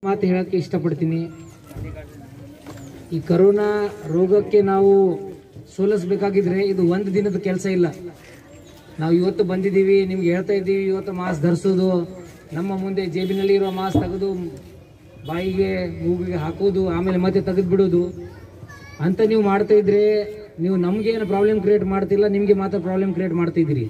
ಮಾತು ಹೇಳಕ್ಕೆ ಇಷ್ಟಪಡ್ತೀನಿ ಈ ಕರೋನಾ ರೋಗಕ್ಕೆ ನಾವು ಸೋಲಿಸ್ಬೇಕಾಗಿದ್ರೆ ಇದು ಒಂದು ದಿನದ ಕೆಲಸ ಇಲ್ಲ ನಾವು ಇವತ್ತು ಬಂದಿದ್ದೀವಿ ನಿಮ್ಗೆ ಹೇಳ್ತಾ ಇದ್ದೀವಿ ಇವತ್ತು ಮಾಸ್ಕ್ ಧರಿಸೋದು ನಮ್ಮ ಮುಂದೆ ಜೇಬಿನಲ್ಲಿ ಇರೋ ಮಾಸ್ಕ್ ತೆಗೆದು ಬಾಯಿಗೆ ಮೂಗಿಗೆ ಹಾಕೋದು ಆಮೇಲೆ ಮತ್ತೆ ತೆಗೆದು ಬಿಡೋದು ಅಂತ ನೀವು ಮಾಡ್ತಾ ಇದ್ರೆ ನೀವು ನಮ್ಗೇನು ಪ್ರಾಬ್ಲಮ್ ಕ್ರಿಯೇಟ್ ಮಾಡ್ತಿಲ್ಲ ನಿಮಗೆ ಮಾತ್ರ ಪ್ರಾಬ್ಲಮ್ ಕ್ರಿಯೇಟ್ ಮಾಡ್ತಿದ್ದೀರಿ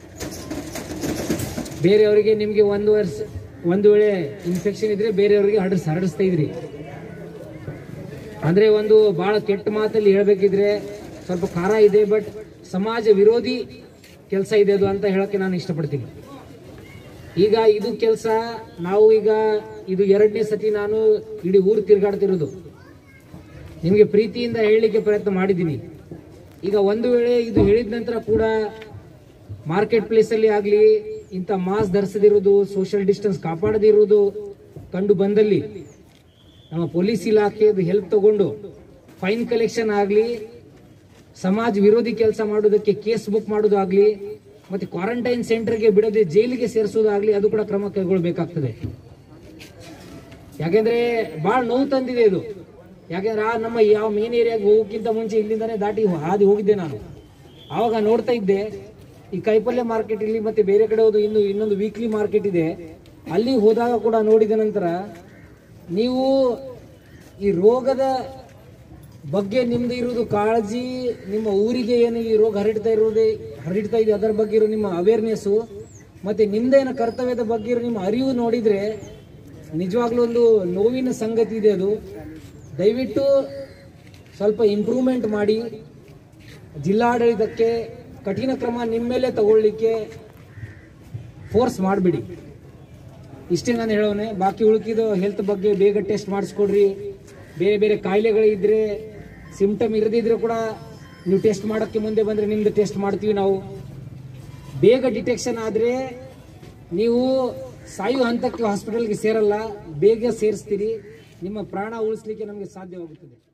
ಬೇರೆಯವರಿಗೆ ನಿಮಗೆ ಒಂದು ವರ್ಷ ಒಂದು ವೇಳೆ ಇನ್ಫೆಕ್ಷನ್ ಇದ್ರೆ ಬೇರೆಯವರಿಗೆ ಹರಡಿಸ್ ಹರಡಿಸ್ತಾ ಇದ್ರಿ ಅಂದ್ರೆ ಒಂದು ಬಹಳ ಕೆಟ್ಟ ಮಾತಲ್ಲಿ ಹೇಳ್ಬೇಕಿದ್ರೆ ಸ್ವಲ್ಪ ಖಾರ ಇದೆ ಬಟ್ ಸಮಾಜ ವಿರೋಧಿ ಕೆಲಸ ಇದೆ ಅದು ಅಂತ ಹೇಳಕ್ಕೆ ನಾನು ಇಷ್ಟಪಡ್ತೀನಿ ಈಗ ಇದು ಕೆಲಸ ನಾವು ಈಗ ಇದು ಎರಡನೇ ಸತಿ ನಾನು ಇಡೀ ಊರು ತಿರುಗಾಡ್ತಿರೋದು ನಿಮಗೆ ಪ್ರೀತಿಯಿಂದ ಹೇಳಲಿಕ್ಕೆ ಪ್ರಯತ್ನ ಮಾಡಿದ್ದೀನಿ ಈಗ ಒಂದು ವೇಳೆ ಇದು ಹೇಳಿದ ನಂತರ ಕೂಡ ಮಾರ್ಕೆಟ್ ಪ್ಲೇಸ್ ಅಲ್ಲಿ ಆಗ್ಲಿ ಇಂಥ ಮಾಸ್ಕ್ ಧರಿಸದಿರುವುದು ಸೋಷಿಯಲ್ ಡಿಸ್ಟೆನ್ಸ್ ಕಾಪಾಡದಿರುವುದು ಕಂಡು ಬಂದಲ್ಲಿ ನಮ್ಮ ಪೊಲೀಸ್ ಇಲಾಖೆದು ಹೆಲ್ಪ್ ತಗೊಂಡು ಫೈನ್ ಕಲೆಕ್ಷನ್ ಆಗಲಿ ಸಮಾಜ ವಿರೋಧಿ ಕೆಲಸ ಮಾಡೋದಕ್ಕೆ ಕೇಸ್ ಬುಕ್ ಮಾಡೋದಾಗ್ಲಿ ಮತ್ತೆ ಕ್ವಾರಂಟೈನ್ ಸೆಂಟರ್ಗೆ ಬಿಡದೆ ಜೈಲಿಗೆ ಸೇರಿಸೋದಾಗ್ಲಿ ಅದು ಕೂಡ ಕ್ರಮ ಕೈಗೊಳ್ಬೇಕಾಗ್ತದೆ ಯಾಕೆಂದ್ರೆ ಬಹಳ ನೋವು ತಂದಿದೆ ಇದು ಯಾಕೆಂದ್ರೆ ಆ ನಮ್ಮ ಯಾವ ಮೇನ್ ಏರಿಯಾಗೆ ಹೋಗೋಕ್ಕಿಂತ ಮುಂಚೆ ಇಲ್ಲಿಂದಾನೇ ದಾಟಿ ಹಾದಿ ಹೋಗಿದ್ದೆ ನಾನು ಆವಾಗ ನೋಡ್ತಾ ಇದ್ದೆ ಈ ಕೈಪಲ್ಯ ಮಾರ್ಕೆಟ್ ಇಲ್ಲಿ ಮತ್ತೆ ಬೇರೆ ಕಡೆ ಹೋದ ಇನ್ನು ಇನ್ನೊಂದು ವೀಕ್ಲಿ ಮಾರ್ಕೆಟ್ ಇದೆ ಅಲ್ಲಿ ಹೋದಾಗ ಕೂಡ ನೋಡಿದ ನಂತರ ನೀವು ಈ ರೋಗದ ಬಗ್ಗೆ ನಿಮ್ದು ಇರುವುದು ಕಾಳಜಿ ನಿಮ್ಮ ಊರಿಗೆ ಏನು ಈ ರೋಗ ಹರಡ್ತಾ ಇರುವುದೇ ಹರಡ್ತಾ ಇದೆ ಅದರ ಬಗ್ಗೆ ಇರೋ ನಿಮ್ಮ ಅವೇರ್ನೆಸ್ಸು ಮತ್ತೆ ನಿಮ್ದೇನು ಕರ್ತವ್ಯದ ಬಗ್ಗೆ ಇರೋ ನಿಮ್ಮ ಅರಿವು ನೋಡಿದ್ರೆ ನಿಜವಾಗ್ಲೂ ಒಂದು ನೋವಿನ ಸಂಗತಿ ಇದೆ ಅದು ದಯವಿಟ್ಟು ಸ್ವಲ್ಪ ಇಂಪ್ರೂವ್ಮೆಂಟ್ ಮಾಡಿ ಜಿಲ್ಲಾಡಳಿತಕ್ಕೆ ಕಠಿಣ ಕ್ರಮ ನಿಮ್ಮ ಮೇಲೆ ತಗೊಳ್ಳಿಕ್ಕೆ ಫೋರ್ಸ್ ಮಾಡಿಬಿಡಿ ಇಷ್ಟೇ ನಾನು ಹೇಳೋನೆ ಬಾಕಿ ಉಳುಕಿದ ಹೆಲ್ತ್ ಬಗ್ಗೆ ಬೇಗ ಟೆಸ್ಟ್ ಮಾಡಿಸ್ಕೊಡ್ರಿ ಬೇರೆ ಬೇರೆ ಕಾಯಿಲೆಗಳಿದ್ರೆ ಸಿಂಪ್ಟಮ್ ಇರದಿದ್ರೆ ಕೂಡ ನೀವು ಟೆಸ್ಟ್ ಮಾಡೋಕ್ಕೆ ಮುಂದೆ ಬಂದರೆ ನಿಮ್ದು ಟೆಸ್ಟ್ ಮಾಡ್ತೀವಿ ನಾವು ಬೇಗ ಡಿಟೆಕ್ಷನ್ ಆದರೆ ನೀವು ಸಾಯುವ ಹಂತಕ್ಕೆ ಹಾಸ್ಪಿಟಲ್ಗೆ ಸೇರಲ್ಲ ಬೇಗ ಸೇರಿಸ್ತೀರಿ ನಿಮ್ಮ ಪ್ರಾಣ ಉಳಿಸ್ಲಿಕ್ಕೆ ನಮಗೆ ಸಾಧ್ಯವಾಗುತ್ತದೆ